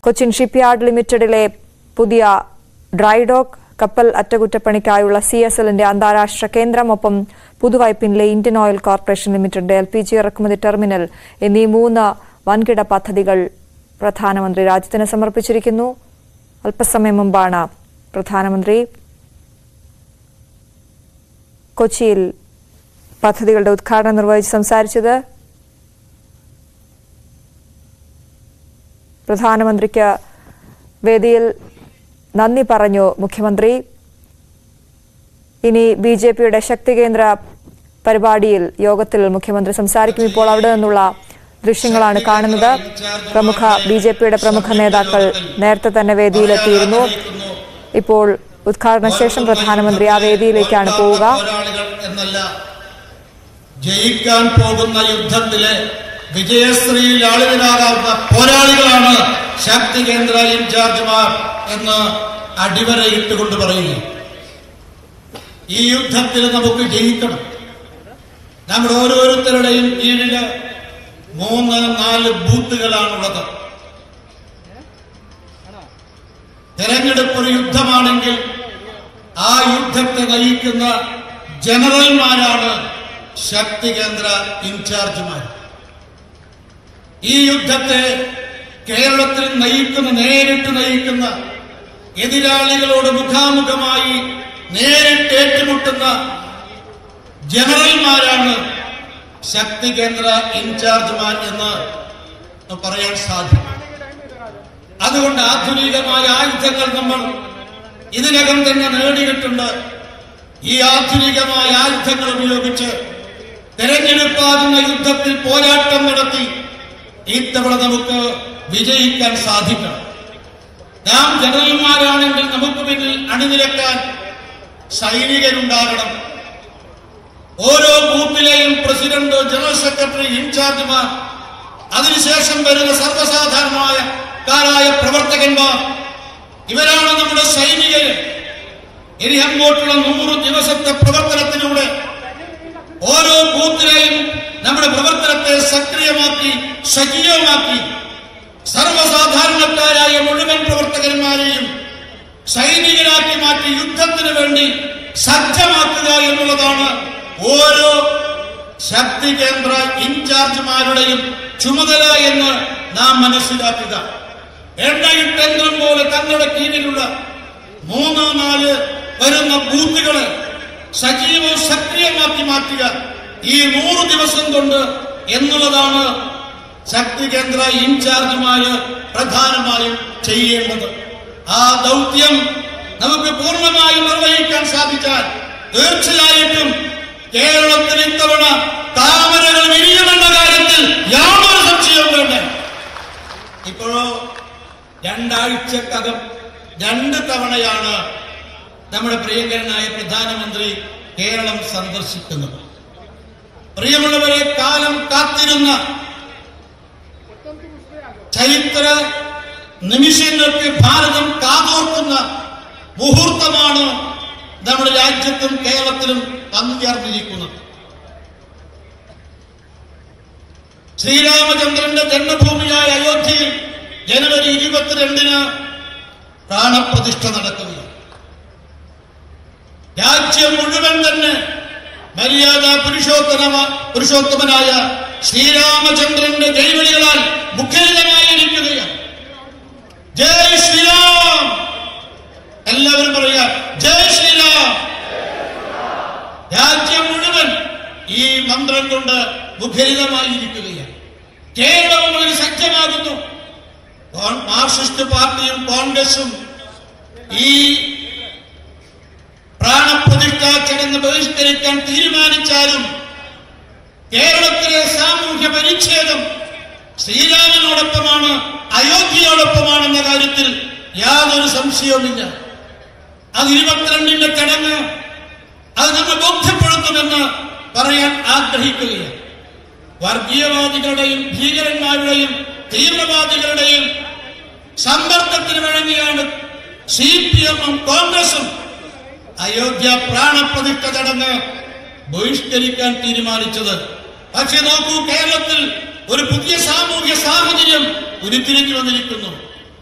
Cochin shipyard ലിമിറ്റഡിലെ പുതിയ dry dock കപ്പൽ അറ്റകുറ്റപ്പണിക്കായുള്ള C S എല്ലിന്റെ അന്താരാഷ്ട്ര കേന്ദ്രം ഒപ്പം പുതുവൈപ്പിനിലെ ഇന്ത്യൻ ഓയിൽ കോർപ്പറേഷൻ ലിമിറ്റഡിന്റെ എൽ പി ജി ഇറക്കുമതി ടെർമിനൽ എന്നീ മൂന്ന് വൻകിട പദ്ധതികൾ പ്രധാനമന്ത്രി രാജ്യത്തിന് സമർപ്പിച്ചിരിക്കുന്നു അല്പസമയം മുമ്പാണ് പ്രധാനമന്ത്രി കൊച്ചിയിൽ പദ്ധതികളുടെ ഉദ്ഘാടനം നിർവഹിച്ച് സംസാരിച്ചത് പ്രധാനമന്ത്രിക്ക് വേദിയിൽ നന്ദി പറഞ്ഞു മുഖ്യമന്ത്രി ഇനി ബി ജെ പിയുടെ ശക്തി കേന്ദ്ര പരിപാടിയിൽ യോഗത്തിൽ മുഖ്യമന്ത്രി സംസാരിക്കും ഇപ്പോൾ അവിടെ നിന്നുള്ള ദൃശ്യങ്ങളാണ് കാണുന്നത് പ്രമുഖ ബി ജെ പിയുടെ പ്രമുഖ നേതാക്കൾ നേരത്തെ തന്നെ വേദിയിലെത്തിയിരുന്നു ഇപ്പോൾ ഉദ്ഘാടന ശേഷം പ്രധാനമന്ത്രി ആ വേദിയിലേക്കാണ് പോവുക പോരാളികൾ എന്നല്ല ജയിക്കാൻ പോകുന്ന യുദ്ധത്തിലെ വിജയശ്രീയിൽ ആളുകളാകാവുന്ന പോരാളികളാണ് ശക്തി കേന്ദ്ര ഇൻചാർജുമാർ എന്ന് അടിവരയിട്ടുകൊണ്ട് പറയുന്നു ഈ യുദ്ധത്തിൽ നമുക്ക് ജയിക്കണം നമ്മുടെ ഓരോരുത്തരുടെയും കീഴില് മൂന്ന് നാല് ബൂത്തുകളാണുള്ളത് തെരഞ്ഞെടുപ്പ് ഒരു യുദ്ധമാണെങ്കിൽ ആ യുദ്ധത്തെ നയിക്കുന്ന ജനറൽമാരാണ് ശക്തി കേന്ദ്ര ഇൻചാർജുമാർ ഈ യുദ്ധത്തെ കേരളത്തിൽ നയിക്കുന്ന നേരിട്ട് നയിക്കുന്ന എതിരാളികളോട് മുഖാമുഖമായി നേരിട്ട് ഏറ്റുമുട്ടുന്ന ജനറൽമാരാണ് ശക്തി കേന്ദ്ര ഇൻചാർജുമാർ എന്ന് പറയാൻ സാധിക്കും അതുകൊണ്ട് ആധുനികമായ ആയുധങ്ങൾ നമ്മൾ ഇതിനകം തന്നെ നേടിയിട്ടുണ്ട് ഈ ആധുനികമായ ആയുധങ്ങൾ ഉപയോഗിച്ച് തെരഞ്ഞെടുപ്പാകുന്ന യുദ്ധത്തിൽ പോരാട്ടം നടത്തി ഇത്തവണ നമുക്ക് വിജയിക്കാൻ സാധിക്കണം നാം ജനറൽമാരാണെങ്കിൽ നമുക്ക് പിന്നിൽ അണിനിരക്കാൻ സൈനികരുണ്ടാകണം ഓരോ ബൂത്തിലെയും പ്രസിഡന്റ് ജനറൽ സെക്രട്ടറി ഇൻചാർജുമാർ അതിനുശേഷം വരുന്ന സർവ്വസാധാരണമായ കാരായ പ്രവർത്തകന്മാർ ഇവരാണ് നമ്മുടെ സൈനികർ ഇനി അങ്ങോട്ടുള്ള നൂറ് ദിവസത്തെ പ്രവർത്തനത്തിലൂടെ ഓരോ ബൂത്തിലെയും നമ്മുടെ പ്രവർത്തനത്തെ സക്രിയമാക്കി സജീവമാക്കി സർവ്വസാധാരണക്കാരായ മുഴുവൻ പ്രവർത്തകന്മാരെയും സൈനികരാക്കി മാറ്റി യുദ്ധത്തിന് വേണ്ടി സജ്ജമാക്കുക എന്നുള്ളതാണ് ഓരോ ശക്തി കേന്ദ്ര ഇൻചാർജുമാരുടെയും ചുമതല എന്ന് നാം മനസ്സിലാക്കുക എണ്ണയിട്ടെങ്കിലും പോലെ തങ്ങളുടെ കീഴിലുള്ള മൂന്ന് നാല് വരുന്ന ബൂത്തുകളെ സജീവവും സക്രിയമാക്കി മാറ്റുക ഈ നൂറ് ദിവസം കൊണ്ട് എന്നുള്ളതാണ് ശക്തി കേന്ദ്ര ഇൻചാർജുമാര് പ്രധാനമായും ചെയ്യേണ്ടത് ആ ദൗത്യം നമുക്ക് പൂർണ്ണമായും നിർവഹിക്കാൻ സാധിച്ചാൽ തീർച്ചയായിട്ടും കേരളത്തിൽ ഇത്തവണ താമരകൾ വിരിയുമെന്ന കാര്യത്തിൽ യാതൊരു സംശയവും വേണ്ട ഇപ്പോഴോ രണ്ടാഴ്ചക്കകം രണ്ട് തവണയാണ് നമ്മുടെ പ്രിയങ്കരനായ പ്രധാനമന്ത്രി കേരളം സന്ദർശിക്കുന്നത് പ്രിയമുള്ളവരെ കാലം കാത്തിരുന്ന ചരിത്ര നിമിഷങ്ങൾക്ക് ഭാരതം കാതോർക്കുന്ന മുഹൂർത്തമാണ് നമ്മുടെ രാജ്യത്തും കേരളത്തിലും പങ്കുചേർന്നിരിക്കുന്നത് ശ്രീരാമചന്ദ്രന്റെ ജന്മഭൂമിയായ അയോധ്യയിൽ ജനുവരി ഇരുപത്തിരണ്ടിന് പ്രാണപ്രതിഷ്ഠ നടക്കുകയാണ് രാജ്യം മുഴുവൻ തന്നെ മര്യാദ പുരുഷോത്തമ പുരുഷോത്തമനായ ശ്രീരാമചന്ദ്രന്റെ ജൈവലികളാൽ മുഖരിതമായിരിക്കുകയാണ് ജയ് ശ്രീരാം എല്ലാവരും പറയുക ജയ് ശ്രീരാം രാജ്യം മുഴുവൻ ഈ മന്ത്രം കൊണ്ട് മുഖരിതമായിരിക്കുകയാണ് കേരളവും അതിന് സജ്ജമാകുന്നു കോൺ- മാർക്സിസ്റ്റ് പാർട്ടിയും കോൺഗ്രസും ഈ പ്രാണപ്രതിഷ്ഠാ ചടങ്ങ് ബഹിഷ്കരിക്കാൻ തീരുമാനിച്ചാലും കേരളത്തിലെ സാമൂഹ്യ പരിച്ഛേദം ശ്രീരാമനോടൊപ്പമാണ് അയോധ്യയോടൊപ്പമാണെന്ന കാര്യത്തിൽ യാതൊരു സംശയവുമില്ല അത് ഇരുപത്തിരണ്ടിന്റെ ചടങ്ങ് അത് നമ്മെ ബോധ്യപ്പെടുത്തുമെന്ന് പറയാൻ ആഗ്രഹിക്കുകയാണ് വർഗീയവാദികളുടെയും ഭീകരന്മാരുടെയും തീവ്രവാദികളുടെയും സമ്പർക്കത്തിന് വഴങ്ങിയാണ് സി പി എമ്മും കോൺഗ്രസും അയോധ്യ പ്രാണപ്രതിഷ്ഠ ചടങ്ങ് ബഹിഷ്കരിക്കാൻ തീരുമാനിച്ചത് പക്ഷെ നോക്കൂ കേരളത്തിൽ ഒരു പുതിയ സാമൂഹ്യ സാഹചര്യം ഉരുത്തിരിഞ്ഞു വന്നിരിക്കുന്നു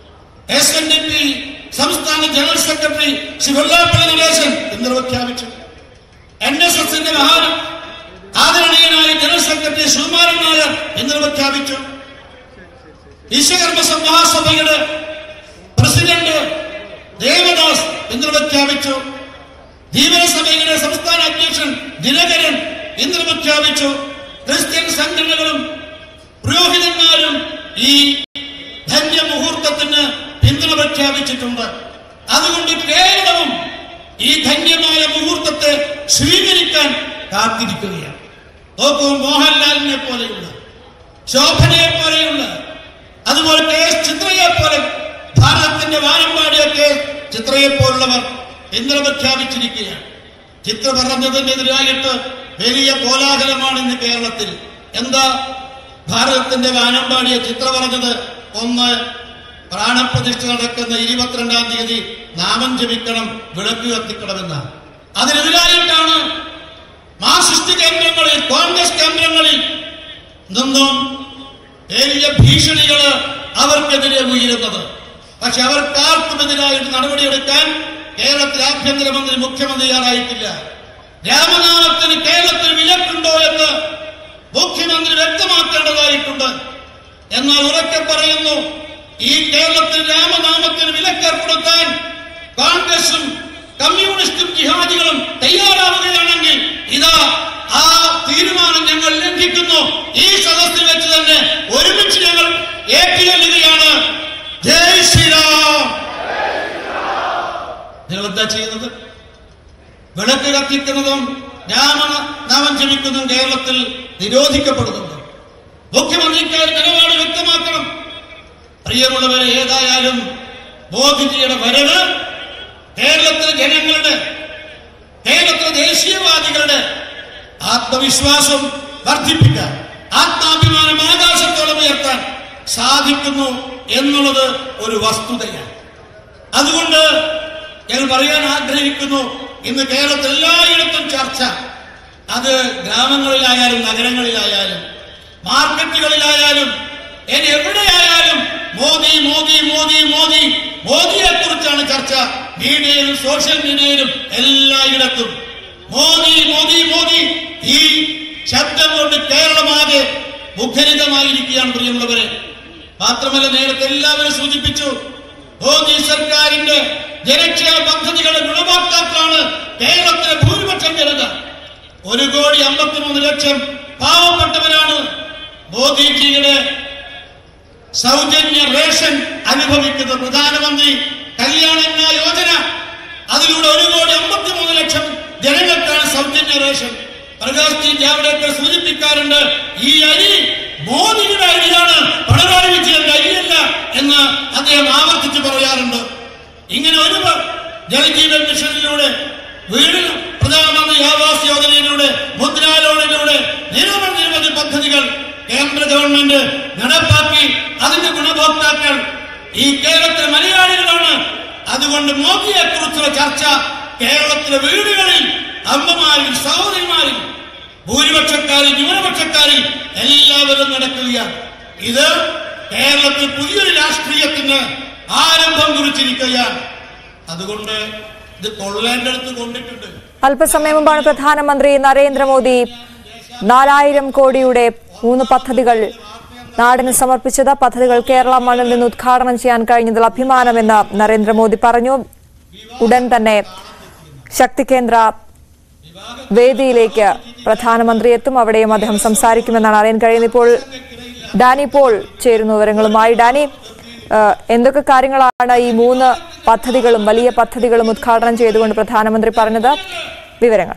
എസ് എൻ ഡി പി സംസ്ഥാന ജനറൽ സെക്രട്ടറി ശ്രീ വെള്ളാപ്പള്ളി നടേശൻ ഇന്നലെ പ്രഖ്യാപിച്ചു എൻ എസ് എസിന്റെ മഹാൻ ആദരണീയനായ ജനറൽ സെക്രട്ടറി സുകുമാരൻ നായർ ഇന്നലെ പ്രഖ്യാപിച്ചു വിശ്വകർമ്മ മഹാസഭയുടെ പ്രസിഡന്റ് ദേവദാസ് ഇന്നലെ പ്രഖ്യാപിച്ചു ധീവരസഭയുടെ സംസ്ഥാന അധ്യക്ഷൻ ദിനകരൻ ഇന്നലെ പ്രഖ്യാപിച്ചു ക്രിസ്ത്യൻ സംഘടനകളും പുരോഹിതന്മാരും ഈ ധന്യ മുഹൂർത്തത്തിന് പിന്തുണ പ്രഖ്യാപിച്ചിട്ടുണ്ട് അതുകൊണ്ട് കേരളവും ഈ ധന്യമായ മുഹൂർത്തത്തെ സ്വീകരിക്കാൻ കാത്തിരിക്കുകയാണ് നോക്കൂ മോഹൻലാലിനെ പോലെയുള്ള ശോഭനയെ പോലെയുള്ള അതുപോലെ കെ എസ് ചിത്രയെ പോലെ ഭാരതത്തിന്റെ വാനമ്പാടിയ കെ എസ് ചിത്രയെ പോലുള്ളവർ ഇന്നലെ പ്രഖ്യാപിച്ചിരിക്കുകയാണ് ചിത്ര പറഞ്ഞതിനെതിരായിട്ട് വലിയ കോലാഹലമാണ് ഇന്ന് കേരളത്തിൽ എന്താ ഭാരതത്തിന്റെ വാനമ്പാടിയ ചിത്ര പറഞ്ഞത് ഒന്ന് പ്രാണപ്രതിഷ്ഠ നടക്കുന്ന ഇരുപത്തിരണ്ടാം തീയതി നാമം ജപിക്കണം വിളക്ക് കത്തിക്കണമെന്നാണ് അതിനെതിരായിട്ടാണ് മാർസിസ്റ്റ് കേന്ദ്രങ്ങളിൽ കോൺഗ്രസ് കേന്ദ്രങ്ങളിൽ നിന്നും വലിയ ഭീഷണികള് അവർക്കെതിരെ ഉയരുന്നത് പക്ഷെ അവർക്കാർക്കുമെതിരായിട്ട് നടപടിയെടുക്കാൻ കേരളത്തിലെ ആഭ്യന്തരമന്ത്രി മുഖ്യമന്ത്രി തയ്യാറായിട്ടില്ല രാമനാമത്തിന് കേരളത്തിൽ വിലക്കുണ്ടോ എന്ന് മുഖ്യമന്ത്രി വ്യക്തമാക്കേണ്ടതായിട്ടുണ്ട് എന്നാൽ ഉറക്കെ പറയുന്നു ഈ കേരളത്തിൽ രാമനാമത്തിന് വിലക്കേർപ്പെടുത്താൻ കോൺഗ്രസും കമ്മ്യൂണിസ്റ്റും ജിഹാദികളും തയ്യാറാവുകയാണെങ്കിൽ ഇതാ ആ തീരുമാനം ഞങ്ങൾ ലംഘിക്കുന്നു ഈ സദസ്സിൽ വെച്ച് തന്നെ ഒരുമിച്ച് ഞങ്ങൾ ഏറ്റുചൊല്ലുകയാണ് ജയ് ശ്രീറാം നിങ്ങൾ എന്താ ചെയ്യുന്നത് വിളക്ക് കത്തിക്കുന്നതും രാമനാമം ജപിക്കുന്നതും കേരളത്തിൽ നിരോധിക്കപ്പെടുന്നുണ്ട് മുഖ്യമന്ത്രിക്കാർ നിലപാട് വ്യക്തമാക്കണം പ്രിയമുള്ളവരെ ഏതായാലും മോദിജിയുടെ വരവ് കേരളത്തിലെ ജനങ്ങളുടെ കേരളത്തിലെ ദേശീയവാദികളുടെ ആത്മവിശ്വാസം വർദ്ധിപ്പിക്കാൻ ആത്മാഭിമാനം ആകാശത്തോളം ഉയർത്താൻ സാധിക്കുന്നു എന്നുള്ളത് ഒരു വസ്തുതയാണ് അതുകൊണ്ട് ഞാൻ പറയാൻ ആഗ്രഹിക്കുന്നു ഇന്ന് കേരളത്തിൽ എല്ലായിടത്തും ചർച്ച അത് ഗ്രാമങ്ങളിലായാലും നഗരങ്ങളിലായാലും മാർക്കറ്റുകളിലായാലും ഇനി എവിടെയായാലും മോദി മോദി മോദി മോദി മോദിയെ കുറിച്ചാണ് ചർച്ച മീഡിയയിലും സോഷ്യൽ മീഡിയയിലും എല്ലായിടത്തും മോദി മോദി മോദി ഈ ശബ്ദം കൊണ്ട് കേരളമാകെ മുഖരിതമായിരിക്കുകയാണ് പ്രിയമുള്ളവരെ മാത്രമല്ല നേരത്തെ എല്ലാവരും സൂചിപ്പിച്ചു മോദി സർക്കാരിന്റെ ജനക്ഷേമ പദ്ധതികളുടെ ഗുണഭോക്താക്കളാണ് കേരളത്തിലെ ഭൂരിപക്ഷം ജനത ഒരു കോടി അമ്പത്തിമൂന്ന് ലക്ഷം പാവപ്പെട്ടവരാണ് മോദിജിയുടെ സൗജന്യ റേഷൻ അനുഭവിക്കുന്ന പ്രധാനമന്ത്രി കല്യാണ യോജന അതിലൂടെ ഒരു കോടി അമ്പത്തിമൂന്ന് ലക്ഷം ജനങ്ങൾക്കാണ് സൗജന്യ റേഷൻ പ്രകാശ് ജി ജാവ്ദേക്കർ സൂചിപ്പിക്കാറുണ്ട് ഈ അരി മോദിയുടെ അരിയാണ് പിണറായി വിജയന്റെ അരിയല്ല എന്ന് അദ്ദേഹം ആവർത്തിച്ച് പറയാറുണ്ട് ഇങ്ങനെ ഒരു പ- ജലജീവൻ മിഷനിലൂടെ വീട് പ്രധാനമന്ത്രി ആവാസ് യോജനയിലൂടെ മുദ്രാ ലോണിലൂടെ നിരവധി നിരവധി പദ്ധതികൾ കേന്ദ്ര ഗവൺമെന്റ് നടപ്പാക്കി അതിന്റെ ഗുണഭോക്താക്കൾ ഈ കേരളത്തിലെ മലയാളികളാണ് അതുകൊണ്ട് മോദിയെ കുറിച്ചുള്ള ചർച്ച കേരളത്തിലെ വീടുകളിൽ അമ്മമാരിൽ സഹോദരിമാരിൽ ഭൂരിപക്ഷക്കാരിൽ ന്യൂനപക്ഷക്കാരിൽ എല്ലാവരും നടക്കുകയാണ് ഇത് കേരളത്തിൽ പുതിയൊരു രാഷ്ട്രീയത്തിന് ആരംഭം കുറിച്ചിരിക്കുകയാണ് അതുകൊണ്ട് ഇത് കൊള്ളേണ്ടടുത്ത് കൊണ്ടിട്ടുണ്ട് അല്പസമയം മുമ്പാണ് പ്രധാനമന്ത്രി നരേന്ദ്രമോദി നാലായിരം കോടിയുടെ മൂന്ന് പദ്ധതികൾ നാടിന് സമർപ്പിച്ചത് പദ്ധതികൾ കേരള മണ്ണിൽ നിന്ന് ഉദ്ഘാടനം ചെയ്യാൻ കഴിഞ്ഞതിൽ അഭിമാനമെന്ന് നരേന്ദ്രമോദി പറഞ്ഞു ഉടൻ തന്നെ ശക്തി കേന്ദ്ര വേദിയിലേക്ക് പ്രധാനമന്ത്രി എത്തും അവിടെയും അദ്ദേഹം സംസാരിക്കുമെന്നാണ് അറിയാൻ കഴിയുന്നത് ഇപ്പോൾ ഡാനി പോൾ ചേരുന്നു വിവരങ്ങളുമായി ഡാനി ഏഹ്, എന്തൊക്കെ കാര്യങ്ങളാണ് ഈ മൂന്ന് പദ്ധതികളും വലിയ പദ്ധതികളും ഉദ്ഘാടനം ചെയ്തുകൊണ്ട് പ്രധാനമന്ത്രി പറഞ്ഞത് വിവരങ്ങൾ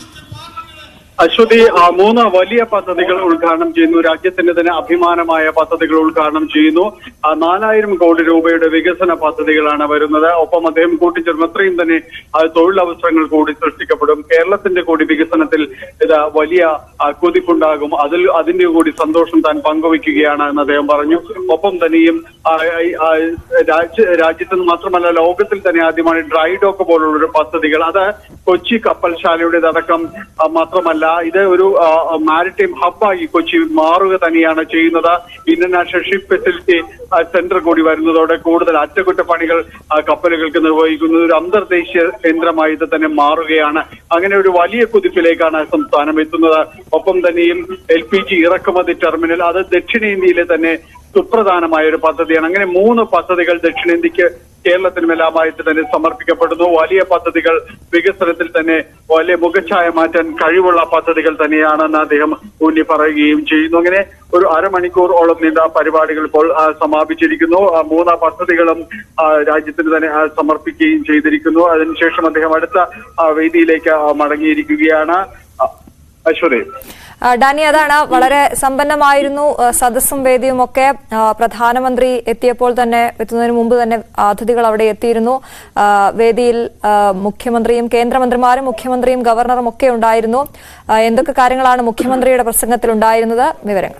അശ്വതി ആ, മൂന്ന് വലിയ പദ്ധതികൾ ഉദ്ഘാടനം ചെയ്യുന്നു രാജ്യത്തിന്റെ തന്നെ അഭിമാനമായ പദ്ധതികൾ ഉദ്ഘാടനം ചെയ്യുന്നു ആ, നാലായിരം കോടി രൂപയുടെ വികസന പദ്ധതികളാണ് വരുന്നത് ഒപ്പം അദ്ദേഹം കൂട്ടിച്ചേർന്നു അത്രയും തന്നെ ആ, തൊഴിലവസരങ്ങൾ കൂടി സൃഷ്ടിക്കപ്പെടും കേരളത്തിന്റെ കൂടി വികസനത്തിൽ ഇത് വലിയ ആ, കുതിപ്പുണ്ടാകും അതിൽ അതിന്റെ കൂടി സന്തോഷം താൻ പങ്കുവയ്ക്കുകയാണ് എന്ന് അദ്ദേഹം പറഞ്ഞു ഒപ്പം തന്നെയും ആ, ഈ, ആ, രാജ്യ രാജ്യത്ത് നിന്ന് മാത്രമല്ല ലോകത്തിൽ തന്നെ ആദ്യമായി ഡ്രൈ ഡോക്ക് പോലുള്ള ഒരു പദ്ധതികൾ അത് കൊച്ചി കപ്പൽശാലയുടേതടക്കം ആ, മാത്രമല്ല മാത്രമല്ല ഇത് ഒരു മാരിടൈം ഹബ്ബായി കൊച്ചി മാറുക തന്നെയാണ് ചെയ്യുന്നത് ഇന്റർനാഷണൽ ഷിപ്പ് ഫെസിലിറ്റി സെന്റർ കൂടി വരുന്നതോടെ കൂടുതൽ അറ്റകുറ്റപ്പണികൾ ആ, കപ്പലുകൾക്ക് നിർവഹിക്കുന്ന ഒരു അന്തർദേശീയ കേന്ദ്രമായി ഇത് തന്നെ മാറുകയാണ് അങ്ങനെ ഒരു വലിയ കുതിപ്പിലേക്കാണ് സംസ്ഥാനം എത്തുന്നത് ഒപ്പം തന്നെയും എൽ പി ജി ഇറക്കുമതി ടെർമിനൽ അത് ദക്ഷിണേന്ത്യയിലെ തന്നെ സുപ്രധാനമായ ഒരു പദ്ധതിയാണ് അങ്ങനെ മൂന്ന് പദ്ധതികൾ ദക്ഷിണേന്ത്യക്ക് കേരളത്തിനുമെല്ലാമായിട്ട് തന്നെ സമർപ്പിക്കപ്പെടുന്നു വലിയ പദ്ധതികൾ വികസനത്തിൽ തന്നെ വലിയ മുഖച്ഛായ മാറ്റാൻ കഴിവുള്ള പദ്ധതികൾ തന്നെയാണെന്ന് അദ്ദേഹം ഊന്നി പറയുകയും ചെയ്യുന്നു അങ്ങനെ ഒരു അരമണിക്കൂറോളം നീണ്ട പരിപാടികൾ ഇപ്പോൾ ആ, സമാപിച്ചിരിക്കുന്നു ആ, മൂന്ന് പദ്ധതികളും ആ, രാജ്യത്തിന് തന്നെ ആ, സമർപ്പിക്കുകയും ചെയ്തിരിക്കുന്നു അതിനുശേഷം അദ്ദേഹം അടുത്ത ആ, വേദിയിലേക്ക് ആ, മടങ്ങിയിരിക്കുകയാണ് ആ, അശ്വതി ആ, ഡാനി അതാണ് വളരെ സമ്പന്നമായിരുന്നു ആ, സദസ്സും വേദിയും ഒക്കെ ആ, പ്രധാനമന്ത്രി എത്തിയപ്പോൾ തന്നെ എത്തുന്നതിന് മുമ്പ് തന്നെ അതിഥികൾ അവിടെ എത്തിയിരുന്നു ആ, വേദിയിൽ ആ, മുഖ്യമന്ത്രിയും കേന്ദ്രമന്ത്രിമാരും മുഖ്യമന്ത്രിയും ഗവർണറും ഒക്കെ ഉണ്ടായിരുന്നു ആ, എന്തൊക്കെ കാര്യങ്ങളാണ് മുഖ്യമന്ത്രിയുടെ പ്രസംഗത്തിൽ ഉണ്ടായിരുന്നത് വിവരങ്ങൾ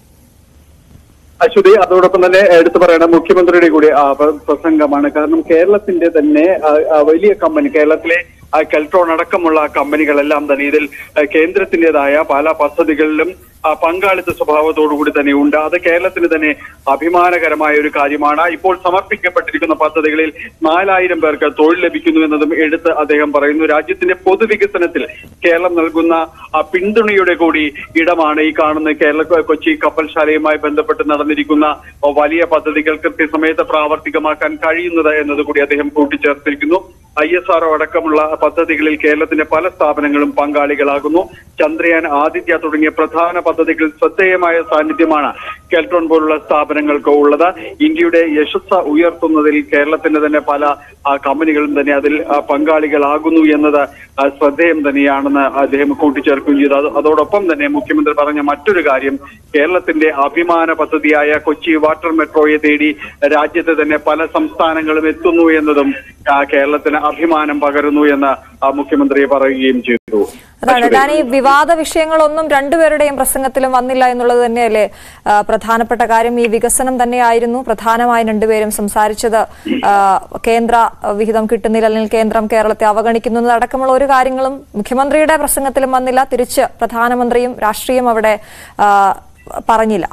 അശ്വതി അതോടൊപ്പം തന്നെ എടുത്തു പറയണം മുഖ്യമന്ത്രിയുടെ കൂടി ആ, പ്ര- പ്രസംഗമാണ് കാരണം കേരളത്തിന്റെ തന്നെ ആ, ആ, വലിയ കമ്പനി കേരളത്തിലെ ആ, കെൽട്രോൺ അടക്കമുള്ള കമ്പനികളെല്ലാം തന്നെ ഇതിൽ ആ, കേന്ദ്രത്തിന്റേതായ പല പദ്ധതികളിലും ആ, പങ്കാളിത്ത സ്വഭാവത്തോടുകൂടി തന്നെ ഉണ്ട് അത് കേരളത്തിന് തന്നെ അഭിമാനകരമായ ഒരു കാര്യമാണ് ഇപ്പോൾ സമർപ്പിക്കപ്പെട്ടിരിക്കുന്ന പദ്ധതികളിൽ നാലായിരം പേർക്ക് തൊഴിൽ ലഭിക്കുന്നു എന്നതും എടുത്ത് അദ്ദേഹം പറയുന്നു രാജ്യത്തിന്റെ പൊതുവികസനത്തിൽ കേരളം നൽകുന്ന ആ പിന്തുണയുടെ കൂടി ഇടമാണ് ഈ കാണുന്ന കേരള കൊച്ചി കപ്പൽശാലയുമായി ബന്ധപ്പെട്ട് നടന്നിരിക്കുന്ന വലിയ പദ്ധതികൾ കൃത്യസമയത്ത് പ്രാവർത്തികമാക്കാൻ കഴിയുന്നത് എന്നതുകൂടി അദ്ദേഹം കൂട്ടിച്ചേർത്തിരിക്കുന്നു ഐ എസ് ആർ അടക്കമുള്ള പദ്ധതികളിൽ കേരളത്തിന്റെ പല സ്ഥാപനങ്ങളും പങ്കാളികളാകുന്നു ചന്ദ്രയാൻ ആദിത്യ തുടങ്ങിയ പ്രധാന പദ്ധതികളിൽ ശ്രദ്ധേയമായ സാന്നിധ്യമാണ് കെൽട്രോൺ പോലുള്ള സ്ഥാപനങ്ങൾക്ക് ഉള്ളത് ഇന്ത്യയുടെ യശസ് ഉയർത്തുന്നതിൽ കേരളത്തിന്റെ തന്നെ പല ആ, കമ്പനികളും തന്നെ അതിൽ ആ, പങ്കാളികളാകുന്നു എന്നത് ആ, ശ്രദ്ധേയം തന്നെയാണെന്ന് അദ്ദേഹം കൂട്ടിച്ചേർക്കുകയും ചെയ്തു അത് അതോടൊപ്പം തന്നെ മുഖ്യമന്ത്രി പറഞ്ഞ മറ്റൊരു കാര്യം കേരളത്തിന്റെ അഭിമാന പദ്ധതിയായ കൊച്ചി വാട്ടർ മെട്രോയെ തേടി രാജ്യത്തെ തന്നെ പല സംസ്ഥാനങ്ങളും എത്തുന്നു എന്നതും ആ, കേരളത്തിന് അഭിമാനം പകരുന്നു എന്ന് ആ, മുഖ്യമന്ത്രി പറയുകയും ചെയ്തു അതാണ് ഞാൻ ഈ വിവാദ വിഷയങ്ങളൊന്നും രണ്ടുപേരുടെയും പ്രസംഗത്തിലും വന്നില്ല എന്നുള്ളത് തന്നെയല്ലേ ആ, പ്രധാനപ്പെട്ട കാര്യം ഈ വികസനം തന്നെയായിരുന്നു പ്രധാനമായും രണ്ടുപേരും സംസാരിച്ചത് ആ, കേന്ദ്ര വിഹിതം കിട്ടുന്നില്ല അല്ലെങ്കിൽ കേന്ദ്രം കേരളത്തെ അവഗണിക്കുന്നത് അടക്കമുള്ള ഒരു കാര്യങ്ങളും മുഖ്യമന്ത്രിയുടെ പ്രസംഗത്തിലും വന്നില്ല തിരിച്ച് പ്രധാനമന്ത്രിയും രാഷ്ട്രീയം അവിടെ ആ, പറഞ്ഞില്ല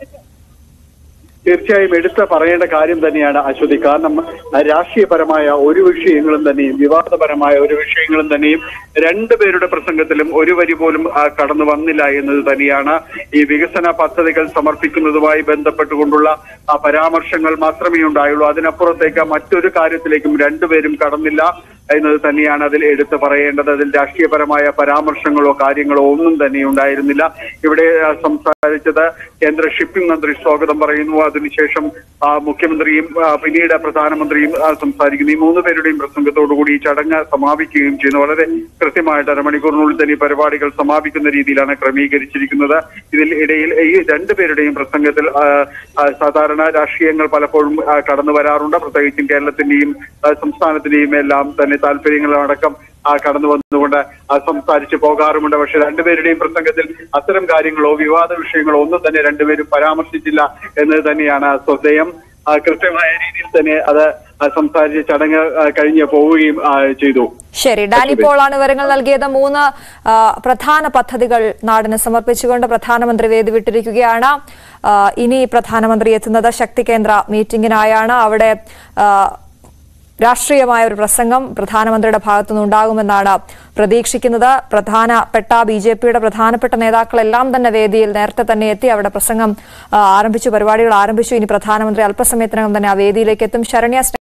തീർച്ചയായും എടുത്ത് പറയേണ്ട കാര്യം തന്നെയാണ് അശ്വതി കാരണം രാഷ്ട്രീയപരമായ ഒരു വിഷയങ്ങളും തന്നെയും വിവാദപരമായ ഒരു വിഷയങ്ങളും തന്നെയും രണ്ടുപേരുടെ പ്രസംഗത്തിലും ഒരു വരി പോലും ആ, കടന്നു വന്നില്ല എന്നത് തന്നെയാണ് ഈ വികസന പദ്ധതികൾ സമർപ്പിക്കുന്നതുമായി ബന്ധപ്പെട്ടുകൊണ്ടുള്ള ആ പരാമർശങ്ങൾ മാത്രമേ ഉണ്ടായുള്ളൂ അതിനപ്പുറത്തേക്ക് മറ്റൊരു കാര്യത്തിലേക്കും രണ്ടുപേരും കടന്നില്ല എന്നത് തന്നെയാണ് അതിൽ എടുത്തു പറയേണ്ടത് അതിൽ രാഷ്ട്രീയപരമായ പരാമർശങ്ങളോ കാര്യങ്ങളോ ഒന്നും തന്നെ ഉണ്ടായിരുന്നില്ല ഇവിടെ ആ, സംസാരിച്ചത് കേന്ദ്ര ഷിപ്പിംഗ് മന്ത്രി സ്വാഗതം പറയുന്നു അതിനുശേഷം ആ, മുഖ്യമന്ത്രിയും ആ, പിന്നീട് പ്രധാനമന്ത്രിയും ആ, സംസാരിക്കുന്നു ഈ മൂന്ന് പേരുടെയും പ്രസംഗത്തോടുകൂടി ഈ ചടങ്ങ് സമാപിക്കുകയും ചെയ്യുന്നു വളരെ കൃത്യമായിട്ട് അരമണിക്കൂറിനുള്ളിൽ തന്നെ ഈ പരിപാടികൾ സമാപിക്കുന്ന രീതിയിലാണ് ക്രമീകരിച്ചിരിക്കുന്നത് ഇതിൽ ഇടയിൽ ഈ രണ്ടുപേരുടെയും പ്രസംഗത്തിൽ ആ, ആ, സാധാരണ രാഷ്ട്രീയങ്ങൾ പലപ്പോഴും ആ, കടന്നു വരാറുണ്ട് പ്രത്യേകിച്ചും കേരളത്തിന്റെയും ആ, സംസ്ഥാനത്തിന്റെയും എല്ലാം തന്നെ താല്പര്യങ്ങളടക്കം ആ കടന്നു വന്നുകൊണ്ട് ആ സംസാരിച്ച് പോകാറുമുണ്ട് പക്ഷെ രണ്ടുപേരുടെയും പ്രസംഗത്തിൽ അത്തരം കാര്യങ്ങളോ വിവാദ വിഷയങ്ങളോ ഒന്നും തന്നെ രണ്ടുപേരും പരാമർശിച്ചില്ല എന്നത് തന്നെയാണ് ശ്രദ്ധേയം ആ, കൃത്യമായ രീതിയിൽ തന്നെ അത് ആ, സംസാരിച്ച് ചടങ്ങ് ആ, കഴിഞ്ഞ് പോവുകയും ആ, ചെയ്തു ശരി ഡാനി പോളാണ് വിവരങ്ങൾ നൽകിയത് മൂന്ന് ആ, പ്രധാന പദ്ധതികൾ നാടിന് സമർപ്പിച്ചുകൊണ്ട് പ്രധാനമന്ത്രി വേദി വിട്ടിരിക്കുകയാണ് ആ, ഇനി പ്രധാനമന്ത്രി എത്തുന്നത് ശക്തി കേന്ദ്ര മീറ്റിംഗിനായാണ് അവിടെ ആ, രാഷ്ട്രീയമായ ഒരു പ്രസംഗം പ്രധാനമന്ത്രിയുടെ ഭാഗത്തുനിന്ന് ഉണ്ടാകുമെന്നാണ് പ്രതീക്ഷിക്കുന്നത് പ്രധാനപ്പെട്ട ബി ജെ പിയുടെ പ്രധാനപ്പെട്ട നേതാക്കളെല്ലാം തന്നെ വേദിയിൽ നേരത്തെ തന്നെ എത്തി അവിടെ പ്രസംഗം ആ, ആരംഭിച്ചു പരിപാടികൾ ആരംഭിച്ചു ഇനി പ്രധാനമന്ത്രി അല്പസമയത്തിനകം തന്നെ ആ വേദിയിലേക്ക് എത്തും ശരണ്യ